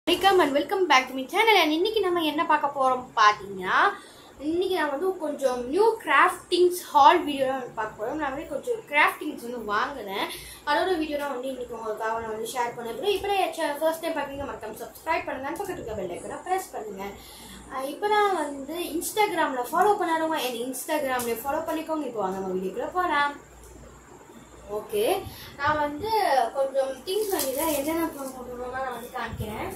வணக்கம் and welcome back to me channel and இன்னைக்கு நம்ம என்ன பார்க்க போறோம் பார்த்தீங்கன்னா இன்னைக்கு நான் வந்து கொஞ்சம் நியூ கிராஃப்டிங்ஸ் ஹால் வீடியோ தான் வந்து பார்க்க போறோம் நான் வந்து கொஞ்சம் கிராஃப்டிங்ஸ் வந்து வாங்கினேன் அதோட வீடியோ தான் வந்து இன்னைக்கு உங்களுக்காக நான் வந்து ஷேர் பண்ண போகிறேன் இப்போ ஃபர்ஸ்ட் டைம் பார்க்குறீங்க மறக்காம சப்ஸ்கிரைப் பண்ணுங்க பக்கத்துல இருக்க பெல் ஐக்கனை ப்ரெஸ் பண்ணுங்க அஹ் இப்போ நான் வந்து இன்ஸ்டாகிராமில் ஃபாலோ பண்ணாதவங்க என் இன்ஸ்டாகிராம்ல ஃபாலோ பண்ணிக்கோங்க இப்போ வாங்க நம்ம வீடியோக்குள்ள போகலாம் ஓகே நான் வந்து கொஞ்சம் திங்ஸ் வாங்கிதான் என்னென்ன பண்ணணும்னா நான் வந்து காமிக்கிறேன்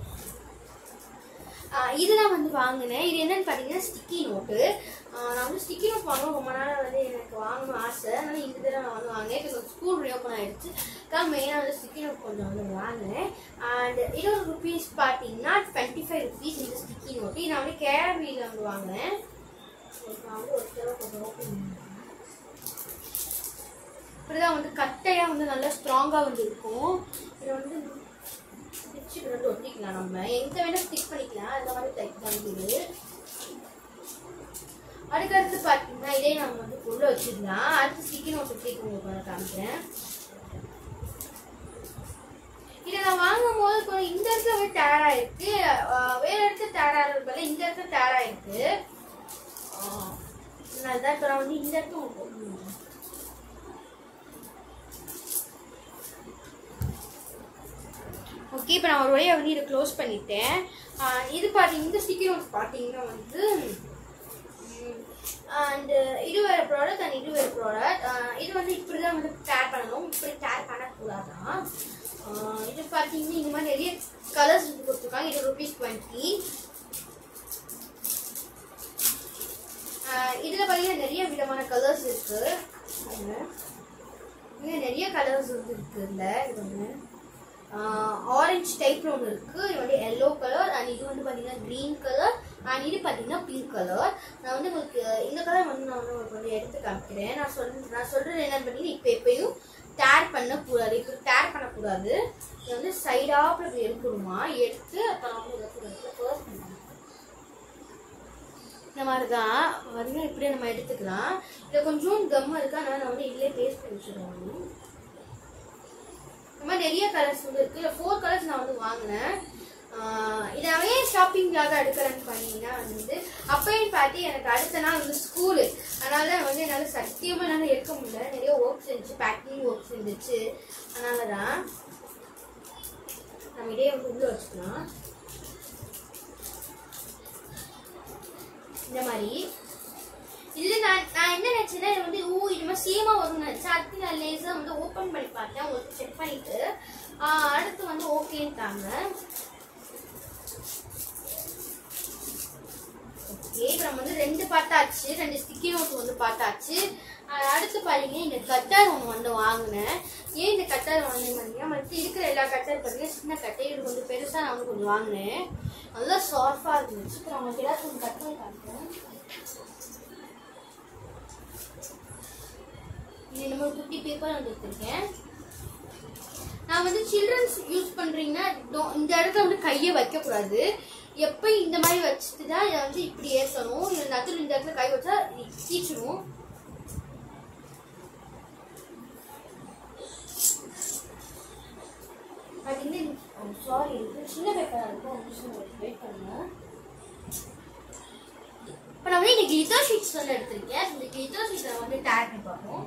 ஆஹ் இது நான் வந்து வாங்கினேன் இது என்னன்னு பார்த்தீங்கன்னா ஸ்டிக்கி நோட்டு நான் வந்து ஸ்டிக்கி நோட் வாங்கணும் ரொம்ப நாள் வந்து எனக்கு வாங்கணும் ஆசை அதனால இந்த தடவை நான் வந்து வாங்கினேன் இப்போ ஸ்கூல் ரீஓப்பன் ஆயிடுச்சு தான் மெயினாக வந்து ஸ்டிக்கி நோட் கொஞ்சம் வந்து வாங்கினேன் அண்ட் இருபது ருபீஸ் பார்த்தீங்கன்னா டுவெண்ட்டி ஃபைவ் ருபீஸ் இந்த ஸ்டிக்கி நோட்டு நான் வந்து கேரவியில் வந்து வாங்கினேன் நான் வந்து ஒரு தடவை கொஞ்சம் ஓப்பன் பண்ணுறேன் இப்படிதான் வந்து கட்டையாக வந்து நல்லா ஸ்ட்ராங்காக வந்து இருக்கும் இதை வந்து வச்சு இப்படி வந்து ஒட்டிக்கலாம் நம்ம எங்க வேணா ஸ்டிக் பண்ணிக்கலாம் அந்த மாதிரி டைப் தான் இது அதுக்கடுத்து பார்த்தீங்கன்னா இதே நம்ம வந்து உள்ள வச்சிடலாம் அடுத்து ஸ்டிக்கி நோட் ஸ்டிக் உங்களுக்கு நான் காமிக்கிறேன் இதை நான் வாங்கும் போது கொஞ்சம் இந்த இடத்துல வந்து டேரா இருக்கு அஹ் வேற இடத்துல டேரா இருக்கு இந்த இடத்துல டேரா இருக்கு அஹ் நான் தான் இப்போ நான் வந்து இந்த இடத்துல உங்களுக்கு போட்டுருந்தேன். ஓகே இப்போ நான் ஒரு வழியாக வந்து இதை க்ளோஸ் பண்ணிட்டேன் ஆஹ் இது பார்த்தீங்க இந்த ஸ்டிக்கர் நோட் பார்த்தீங்கன்னா வந்து அண்ட் இது வேறு ப்ராடக்ட் அண்ட் இது வேறு ப்ராடக்ட் இது வந்து இப்படி தான் வந்து டேர் பண்ணணும் இப்படி டேர் பண்ணக்கூடாதான் ஆஹ் இது பார்த்தீங்கன்னா இந்த மாதிரி நிறைய கலர்ஸ் வந்து கொடுத்துருக்காங்க இது ருபீஸ் டுவெண்ட்டி இதில் பார்த்தீங்கன்னா நிறைய விதமான கலர்ஸ் இருக்குது இங்கே நிறைய கலர்ஸ் வந்து இருக்குல்ல இது வந்து ஆரஞ்சு டைப்ல ஒன்று இருக்கு இது வந்து எல்லோ கலர் அண்ட் இது வந்து பார்த்தீங்கன்னா க்ரீன் கலர் அண்ட் இது பார்த்தீங்கன்னா பிங்க் கலர் நான் வந்து உங்களுக்கு இந்த கலர் வந்து நான் வந்து உங்களுக்கு வந்து எடுத்து காமிக்கிறேன் நான் சொல்ற நான் சொல்றது என்னன்னு பார்த்தீங்கன்னா இப்போ எப்பயும் டேர் பண்ணக்கூடாது இப்போ டேர் பண்ணக்கூடாது இது வந்து சைடாப்பில் இப்படி எடுக்கணுமா எடுத்து அப்புறம் வந்து இதை ஃபர்ஸ்ட் பண்ணுங்க இந்த மாதிரி தான் பாருங்க இப்படியே நம்ம எடுத்துக்கலாம் இதில் கொஞ்சம் கம் இருக்கு அதனால நான் வந்து இதுலேயே பேஸ்ட் பண்ணி வச்சுருவோம் இந்த மாதிரி நிறைய கலர்ஸ் வந்து இருக்கு இல்லை ஃபோர் கலர்ஸ் நான் வந்து வாங்கினேன் ஆஹ் இதாவே ஷாப்பிங்காக எடுக்கிறேன்னு பண்ணீங்கன்னா வந்து அப்பயும் பார்த்து எனக்கு அடுத்த நாள் வந்து ஸ்கூலு அதனால தான் வந்து என்னால் சத்தியமாக என்னால் எடுக்க முடியல நிறைய ஒர்க் செஞ்சு பேக்கிங் ஒர்க் இருந்துச்சு அதனால தான் நம்ம இதே வந்து உள்ள வச்சுக்கலாம் இந்த மாதிரி இது நான் நான் என்ன நினைச்சேன்னா இது வந்து ஊ இது மாதிரி சேமா வரும்னு நினைச்சேன் அடுத்து நான் லேசா வந்து ஓப்பன் பண்ணி பார்த்தேன் உங்களுக்கு செக் பண்ணிட்டு ஆஹ் அடுத்து வந்து ஓகேன்ட்டாங்க ஓகே இப்போ நம்ம வந்து ரெண்டு பார்த்தாச்சு ரெண்டு ஸ்டிக்கி நோட் வந்து பார்த்தாச்சு ஆஹ் அடுத்து பாருங்க இந்த கட்டர் ஒன்று வந்து வாங்கினேன் ஏன் இந்த கட்டர் வாங்கினேன் பார்த்தீங்கன்னா மற்ற இருக்கிற எல்லா கட்டர் பார்த்தீங்கன்னா சின்ன கட்டை இது கொஞ்சம் பெருசாக நான் வந்து கொஞ்சம் வாங்கினேன் நல்லா சாஃப்டாக இருந்துச்சு இப்போ நான் உங்களுக்கு ஏதாச்சும் கட்டர் காட்டுறேன் இது நம்ம ஒரு குட்டி பேப்பர் வந்து எடுத்திருக்கேன் நான் வந்து சில்ட்ரன்ஸ் யூஸ் பண்றீங்கன்னா don't- இந்த இடத்துல வந்து கையை வைக்கக்கூடாது எப்போ இந்த மாதிரி வச்சுட்டு தான் இதை வந்து இப்படி ஏற்றணும் இல்லை நடுவில் இந்த இடத்துல கை வச்சா இது கீச்சிடும் அது வந்து சாரி இது சின்ன பேப்பராக இருக்கும் ஒரு நிமிஷம் வெயிட் பண்ணுங்க இப்போ நான் வந்து இந்த கிளிட்டர் ஷீட்ஸ் வந்து எடுத்திருக்கேன் இந்த கிளிட்டர் ஷீட்டை வந்து டேக் பண்ணி பார்ப்போம்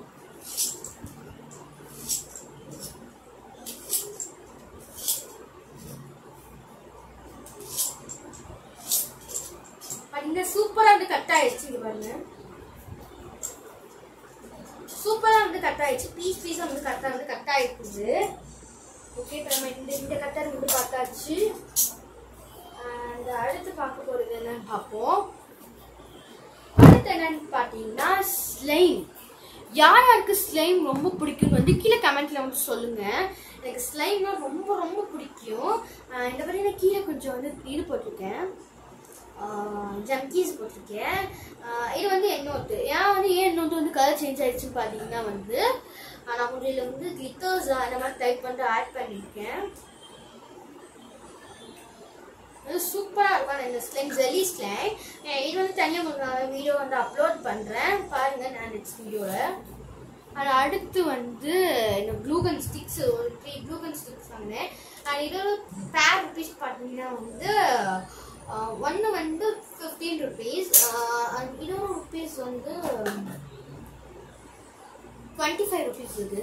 இந்த சூப்பரா வந்து கட் ஆயிடுச்சு இங்க பாருங்க சூப்பரா வந்து கட் ஆயிடுச்சு பீஸ் பீஸா வந்து கட்டா வந்து கட் ஆயிடுச்சு ஓகே இப்போ நம்ம இந்த இந்த கட்டர் வந்து பார்த்தாச்சு அண்ட் அடுத்து பார்க்க போறது என்னன்னு பார்ப்போம் அடுத்து என்னன்னு பார்த்தீங்கன்னா ஸ்லைம் யார் யாருக்கு ஸ்லைம் ரொம்ப பிடிக்கும்னு வந்து கீழே கமெண்ட்ல வந்து சொல்லுங்க எனக்கு ஸ்லைம்னா ரொம்ப ரொம்ப பிடிக்கும் ஆஹ் இந்த மாதிரி நான் கீழே கொஞ்சம் வந்து இது போட்டிருக்கேன் ஜம்கீஸ் போட்டிருக்கேன் ஆஹ் இது வந்து எண்ணோட்டு ஏன் வந்து ஏன் எண்ணோட்டு வந்து கலர் சேஞ்ச் ஆயிடுச்சுன்னு பார்த்தீங்கன்னா வந்து ஆஹ் நான் கொஞ்சம் இதில் வந்து கிளிட்டர்ஸ் அந்த மாதிரி டைப் வந்து ஆட் பண்ணியிருக்கேன் சூப்பராக இருக்கும் அந்த இந்த ஸ்லைம் ஜெல்லி ஸ்லைம் இது வந்து தனியாக உங்களுக்கு வீடியோ வந்து அப்லோட் பண்ணுறேன் பாருங்கள் நான் நெக்ஸ்ட் வீடியோவில் அது அடுத்து வந்து இந்த க்ளூகன் ஸ்டிக்ஸ் ஒரு த்ரீ க்ளூகன் ஸ்டிக்ஸ் வாங்கினேன் அது இதோட பேர் ருபீஸ் பார்த்தீங்கன்னா வந்து ஒன்று வந்து ஃபிஃப்டீன் ருபீஸ் இதோட ருபீஸ் வந்து டுவெண்ட்டி ஃபைவ் ருபீஸ் இது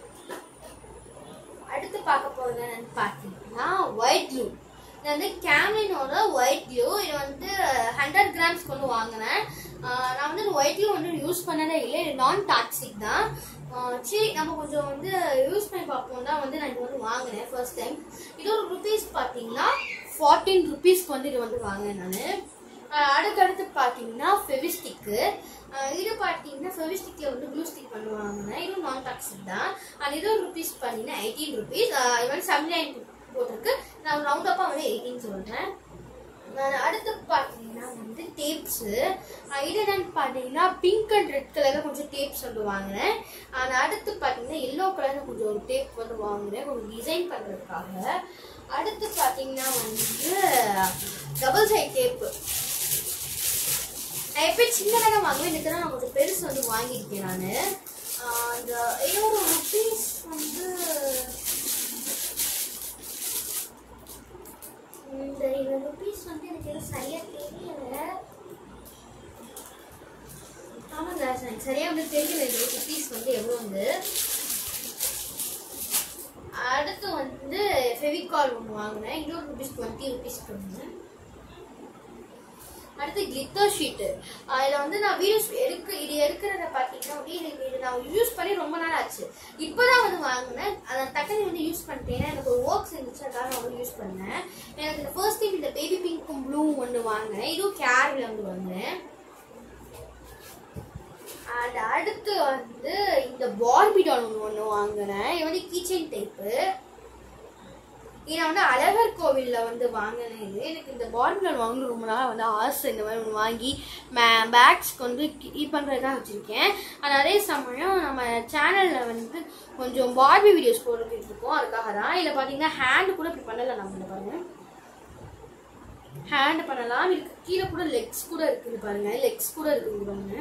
அடுத்து பார்க்க போகிறது என்னன்னு பார்த்தீங்கன்னா ஒயிட் க்ளூ இது வந்து கேம்லினோட ஒயிட் க்ளூ இது வந்து ஹண்ட்ரட் கிராம்ஸ் கொண்டு வாங்கினேன் ஆஹ் நான் வந்து ஒயிட் க்ளூ வந்து யூஸ் பண்ணதே இல்லை இது நான் டாக்ஸிக் தான் ஆஹ் சரி நம்ம கொஞ்சம் வந்து யூஸ் பண்ணி பார்ப்போம் தான் வந்து நான் இது வந்து வாங்கினேன் ஃபர்ஸ்ட் டைம் இதோட ருபீஸ் பார்த்தீங்கன்னா ஃபார்ட்டீன் ருபீஸ்க்கு வந்து இது வந்து வாங்கினேன் நான் அடுத்தடுத்து பார்த்தீங்கன்னா ஃபெவிஸ்டிக்கு இது பார்த்தீங்கன்னா ஃபெவிஸ்டிக்கில் வந்து ப்ளூ ஸ்டிக் பண்ணுவாங்க இதுவும் நான் டாக்ஸிக் தான் அது இது ருபீஸ் பார்த்தீங்கன்னா எயிட்டீன் ருபீஸ் இது வந்து செவன்டி நைன் போட்டிருக்கு நான் ரவுண்ட் அப்பாக வந்து எயிட்டீன் சொல்கிறேன் அடுத்து பார்த்தீங்கன்னா வந்து டேப்ஸு இது என்னன்னு பார்த்தீங்கன்னா பிங்க் அண்ட் ரெட் கலரில் கொஞ்சம் டேப்ஸ் வந்து வாங்கினேன் அது அடுத்து பார்த்தீங்கன்னா எல்லோ கலரில் கொஞ்சம் ஒரு டேப் வந்து வாங்கினேன் கொஞ்சம் டிசைன் பண்ணுறதுக்காக அடுத்து பார்த்தீங்கன்னா வந்து டபுள் சைட் டேப்பு நான் எப்பயும் சின்னதாக வாங்குவேன் இந்த தடவை நான் கொஞ்சம் பெருசு வந்து வாங்கியிருக்கேன் நான் இந்த இதோட ருபீஸ் வந்து இந்த இந்த ருபீஸ் வந்து எனக்கு எதுவும் சரியா தெரியல ஆமாங்க எனக்கு சரியா வந்து தெரியல இந்த ருபீஸ் வந்து எவ்வளோ வந்து அடுத்து வந்து ஃபெவிகால் ஒன்று வாங்கினேன் இன்னொரு ருபீஸ் டுவெண்ட்டி ருபீஸ் வாங்கினேன் அடுத்து கிளிட்டர் ஷீட்டு அதில் வந்து நான் வீடியோஸ் எடுக்க இது எடுக்கிறத பார்த்தீங்கன்னா வந்து இது இது நான் யூஸ் பண்ணி ரொம்ப நாள் ஆச்சு இப்போ தான் வந்து வாங்கினேன் அதை டக்குனு வந்து யூஸ் பண்ணிட்டேன் ஏன்னா எனக்கு ஒரு ஒர்க்ஸ் இருந்துச்சு அதனால நான் வந்து யூஸ் பண்ணேன் எனக்கு இந்த ஃபர்ஸ்ட் டைம் இந்த பேபி பிங்க்கும் ப்ளூ ஒன்று வாங்கினேன் இதுவும் கேரில் வந்து வாங்கினேன் அண்ட் அடுத்து வந்து இந்த பார்பி டால் ஒன்று ஒன்று வாங்கினேன் இது வந்து கீச்சன் டைப்பு இது நான் வந்து அழகர் கோவிலில் வந்து வாங்கினேன் இது எனக்கு இந்த பார்பி டால் வாங்கணும் ரொம்ப நாள் வந்து ஆசை இந்த மாதிரி ஒன்று வாங்கி மே பேக்ஸ்க்கு வந்து இது பண்ணுறதுக்காக வச்சுருக்கேன் அது அதே சமயம் நம்ம சேனலில் வந்து கொஞ்சம் பார்பி வீடியோஸ் போட்டுக்கிட்டு இருக்கோம் அதுக்காக தான் இதில் பார்த்தீங்கன்னா ஹேண்டு கூட இப்படி பண்ணலை நம்ம இதில் பாருங்கள் ஹேண்ட் பண்ணலாம் இதுக்கு கீழே கூட லெக்ஸ் கூட இருக்குது பாருங்க லெக்ஸ் கூட இருக்குது பாருங்க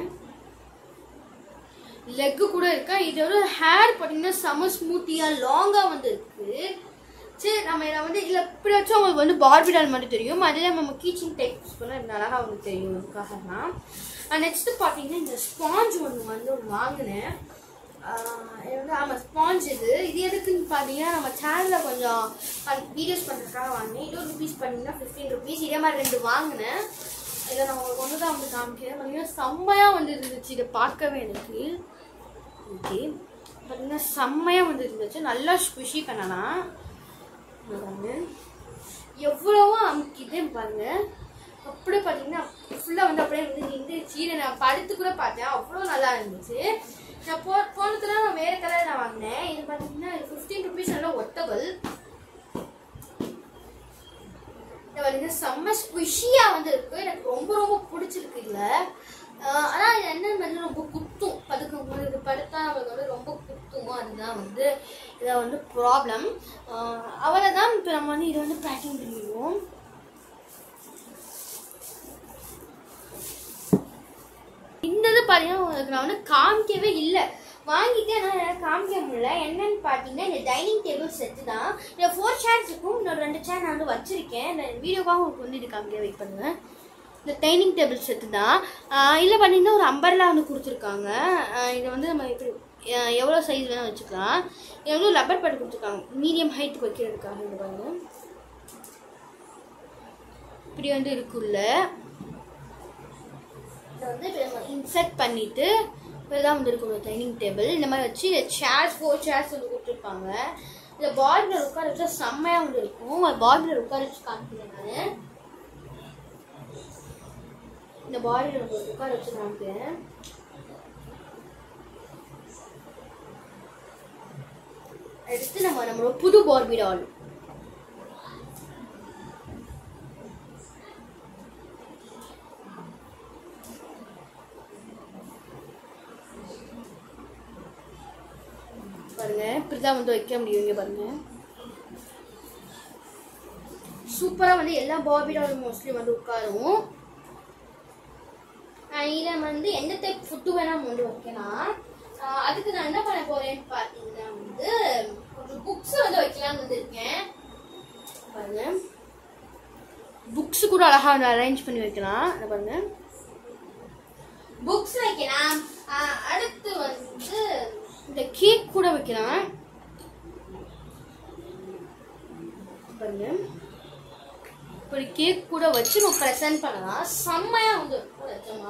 லெக்கு கூட இருக்கா இதோட ஹேர் பார்த்தீங்கன்னா செம ஸ்மூத்தியாக லாங்காக வந்து இருக்கு சரி நம்ம இதை வந்து இதில் இப்படி வச்சு உங்களுக்கு வந்து பார்பிடால் மட்டும் தெரியும் அதே நம்ம கீச்சிங் டைப் யூஸ் பண்ணால் இது அழகாக வந்து தெரியும் அதுக்காக தான் நெக்ஸ்ட் பார்த்தீங்கன்னா இந்த ஸ்பாஞ்ச் ஒன்று வந்து ஒன்று வாங்கினேன் ஆஹ் இது வந்து ஆமாம் ஸ்பாஞ்ச் இது இது எதுக்குன்னு பார்த்தீங்கன்னா நம்ம சேனலில் கொஞ்சம் வீடியோஸ் பண்ணுறதுக்காக வாங்கினேன் இது ருபீஸ் பார்த்தீங்கன்னா ஃபிஃப்டீன் ருபீஸ் இதே மாதிரி ரெண்டு வாங்கினேன் இதை நான் உங்களுக்கு ஒன்று தான் வந்து காமிக்கிறேன் பார்த்தீங்கன்னா செம்மையாக வந்து இருந்துச்சு இதை பார்க்கவே எனக்கு ஓகே பார்த்தீங்கன்னா செம்மையாக வந்து இருந்துச்சு நல்லா ஸ்குஷி பண்ணலாம் இங்க பாருங்க எவ்வளவோ அமுக்கிட்டே பாருங்க அப்படியே பார்த்தீங்கன்னா ஃபுல்லாக வந்து அப்படியே வந்து நின்றுச்சு இதை நான் படுத்து கூட பார்த்தேன் அவ்வளோ நல்லா இருந்துச்சு நான் போ போனதுல நான் வேறு கலர் நான் வாங்கினேன் இது பார்த்தீங்கன்னா ஃபிஃப்டீன் ருபீஸ் நல்லா ஒட்டபிள் இது வந்து செம்ம ஸ்குஷியாக வந்து இருக்கு எனக்கு ரொம்ப ரொம்ப பிடிச்சிருக்கு இதில் ஆனால் இது என்ன வந்து ரொம்ப குத்தும் பதுக்கும் போது இது படுத்தா நமக்கு வந்து ரொம்ப குத்தும் அதுதான் வந்து இதை வந்து ப்ராப்ளம் அவ்வளோதான் இப்போ நம்ம வந்து இதை வந்து பேக்கிங் பண்ணிடுவோம் இந்த இது பார்த்தீங்கன்னா உங்களுக்கு நான் வந்து காமிக்கவே இல்லை வாங்கிட்டு ஆனால் என்னால் காமிக்க முடியல என்னன்னு பார்த்தீங்கன்னா இந்த டைனிங் டேபிள் செட்டு தான் இதில் ஃபோர் சேர்ஸ் இருக்கும் இன்னொரு ரெண்டு சேர் நான் வந்து வச்சுருக்கேன் இந்த வீடியோக்காக உங்களுக்கு வந்து இது காமிக்க வெயிட் பண்ணுவேன் இந்த டைனிங் டேபிள் செட்டு தான் இதில் பார்த்தீங்கன்னா ஒரு அம்பர்லா வந்து கொடுத்துருக்காங்க ஆஹ் இது வந்து நம்ம இப்படி ஆஹ் எவ்வளோ சைஸ் வேணால் வச்சுக்கலாம் இது வந்து ரப்பர் பேட் கொடுத்துருக்காங்க மீடியம் ஹைட்டுக்கு வைக்கிறதுக்காக இந்த பாருங்க இப்படி வந்து இருக்குல்ல இதை வந்து இப்போ நம்ம இன்சர்ட் பண்ணிவிட்டு இப்படிதான் வந்து இருக்கும் டைனிங் டேபிள் இந்த மாதிரி வச்சு சேர்ஸ் ஃபோர் சேர்ஸ் வந்து கொடுத்துருப்பாங்க இந்த பார்பில் உட்கார வச்சா செம்மையாக வந்து இருக்கும் பார்பில் உட்கார வச்சு காமிக்கிறேன் நான் இந்த பார்பில் நம்ம உட்கார வச்சு காமிக்கிறேன் அடுத்து நம்ம நம்மளோட புது பார்பி டால் பாருங்க இப்படிதான் வந்து வைக்க முடியும் இங்க பாருங்க சூப்பரா வந்து எல்லா பாபிடாலும் மோஸ்ட்லி வந்து உட்காரும் இதில் வந்து எந்த டைப் ஃபுட்டு வேணால் வந்து வைக்கலாம் ஆஹ் அதுக்கு நான் என்ன பண்ண போறேன்னு பார்த்தீங்கன்னா வந்து கொஞ்சம் புக்ஸ் வந்து வைக்கலாம்னு வந்திருக்கேன் பாருங்க புக்ஸ் கூட அழகா அரேஞ்ச் பண்ணி வைக்கலாம் இதை பாருங்க புக்ஸ் வைக்கலாம் ஆஹ் அடுத்து வந்து இந்த கேக் கூட வைக்கலாம் பாருங்க ஒரு கேக் கூட வச்சு நம்ம ப்ரெசென்ட் பண்ணலாம் செம்மையா வந்து இருக்கும் நிஜமா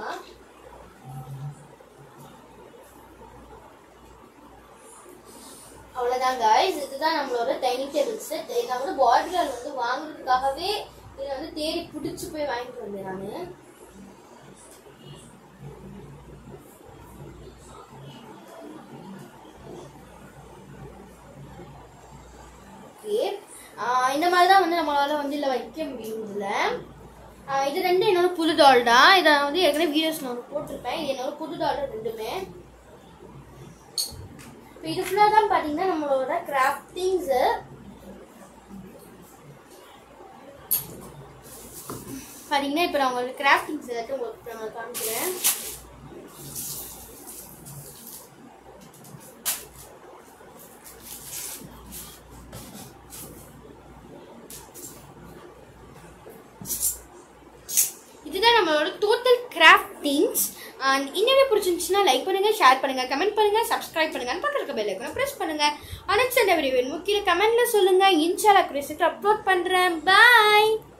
அவ்வளோதான் guys இதுதான் நம்மளோட டைனிங் டேபிள் செட் நான் வந்து பாட்டில் வந்து வாங்குறதுக்காகவே இதை வந்து தேடி பிடிச்சி போய் வாங்கிட்டு வந்தேன் நான் ஓகே இந்த மாதிரி தான் வந்து நம்மளால வந்து இதில் வைக்க முடியும் இதில் இது ரெண்டும் என்னோட புது டால் தான் இதை நான் வந்து ஏற்கனவே வீடியோஸ் நான் போட்டிருப்பேன் இது என்னோட புது டால் ரெண்டுமே இப்போ இது ஃபுல்லாக தான் பார்த்தீங்கன்னா நம்மளோட கிராஃப்டிங்ஸு பார்த்தீங்கன்னா இப்போ நான் உங்களுக்கு கிராஃப்டிங்ஸ் எல்லாத்தையும் உங்களுக்கு நான் காமிக்கிறேன் இதுதான் நம்மளோட டோட்டல் கிராஃப்டிங்ஸ் அண்ட் இன்னவே பிடிச்சிருந்துச்சுன்னா லைக் பண்ணுங்க ஷேர் பண்ணுங்க கமெண்ட் பண்ணுங்க சப்ஸ்கிரைப் பண்ணுங்க பக்கத்துல இருக்க பெல் ஐக்கனை பிரஸ் பண்ணுங்க அனெக்ஸ்ட் வீடியோ வேணும் கீழே கமெண்ட்ல சொல்லுங்க இன்ஷால்லா கிரேசிட்டு அப்லோட் பண்றேன் பாய்